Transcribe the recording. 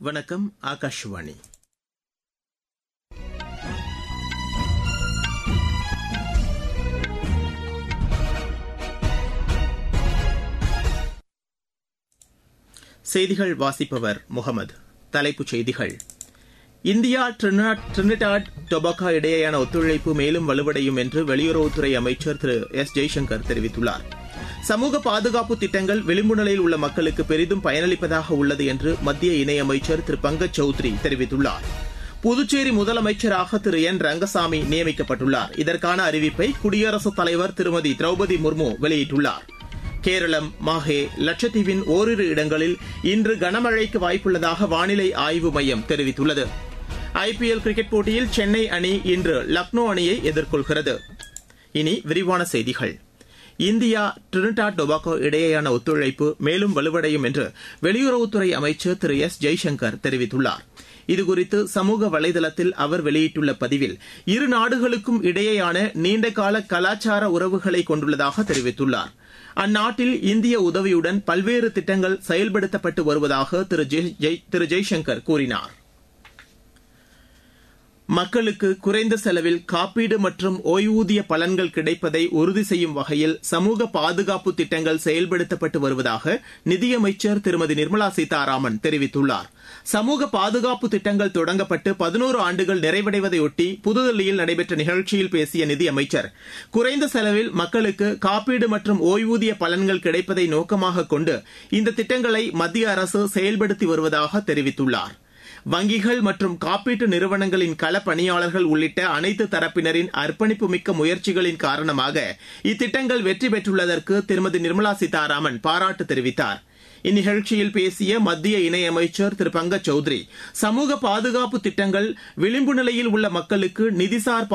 வணக்கம் ஆகாஷ்வாணி செய்திகள் வாசிப்பவர் முகமது தலைப்புச் செய்திகள் இந்தியா டிரினிடாட் டொபாகோ இடையேயான ஒத்துழைப்பு மேலும் வலுவடையும் என்று வெளியுறவுத்துறை அமைச்சர் திரு எஸ் ஜெய்சங்கர் தெரிவித்துள்ளார் சமூக பாதுகாப்பு திட்டங்கள் விளிம்பு நிலையில் உள்ள மக்களுக்கு பெரிதும் பயனளிப்பதாக உள்ளது என்று மத்திய இணையமைச்சர் திரு பங்கஜ் சௌத்ரி தெரிவித்துள்ளார் புதுச்சேரி முதலமைச்சராக திரு என் ரங்கசாமி நியமிக்கப்பட்டுள்ளார் இதற்கான அறிவிப்பை குடியரசுத் தலைவர் திருமதி திரௌபதி முர்மு வெளியிட்டுள்ளார் கேரளம் மாஹே லட்சத்தீவின் ஓரிரு இடங்களில் இன்று கனமழைக்கு வாய்ப்புள்ளதாக வானிலை ஆய்வு மையம் தெரிவித்துள்ளது ஐபிஎல் கிரிக்கெட் போட்டியில் சென்னை அணி இன்று லக்னோ அணியை எதிர்கொள்கிறது இனி விரிவான செய்திகள் இந்தியா டிரினிடாட் டொபாகோ இடையேயான ஒத்துழைப்பு மேலும் வலுவடையும் என்று வெளியுறவுத்துறை அமைச்சர் திரு எஸ் ஜெய்சங்கர் தெரிவித்துள்ளார் இதுகுறித்து சமூக வலைதளத்தில் அவர் வெளியிட்டுள்ள பதிவில் இரு நாடுகளுக்கும் இடையேயான நீண்டகால கலாச்சார உறவுகளை கொண்டுள்ளதாக தெரிவித்துள்ளார் அந்நாட்டில் இந்திய உதவியுடன் பல்வேறு திட்டங்கள் செயல்படுத்தப்பட்டு வருவதாக திரு ஜெய்சங்கர் கூறினார் மக்களுக்கு குறைந்த செலவில் காப்பீடு மற்றும் ஓய்வூதிய பலன்கள் கிடைப்பதை உறுதி செய்யும் வகையில் சமூக பாதுகாப்பு திட்டங்கள் செயல்படுத்தப்பட்டு வருவதாக நிதியமைச்சர் திருமதி நிர்மலா சீதாராமன் தெரிவித்துள்ளார் சமூக பாதுகாப்பு திட்டங்கள் தொடங்கப்பட்டு பதினோரு ஆண்டுகள் நிறைவடைவதையொட்டி புதுதில்லியில் நடைபெற்ற நிகழ்ச்சியில் பேசிய நிதியமைச்சர் குறைந்த செலவில் மக்களுக்கு காப்பீடு மற்றும் ஓய்வூதிய பலன்கள் கிடைப்பதை நோக்கமாக கொண்டு இந்த திட்டங்களை மத்திய அரசு செயல்படுத்தி வருவதாக தெரிவித்துள்ளார் வங்கிகள் மற்றும் காப்பீட்டு நிறுவனங்களின் களப்பணியாளர்கள் உள்ளிட்ட அனைத்து தரப்பினரின் அர்ப்பணிப்பு மிக்க முயற்சிகளின் காரணமாக இத்திட்டங்கள் வெற்றி பெற்றுள்ளதற்கு திருமதி நிர்மலா சீதாராமன் பாராட்டு தெரிவித்தார் இந்நிகழ்ச்சியில் பேசிய மத்திய இணையமைச்சர் திரு பங்கஜ் சௌத்ரி சமூக பாதுகாப்பு திட்டங்கள் விளிம்பு நிலையில் உள்ள மக்களுக்கு நிதிசார்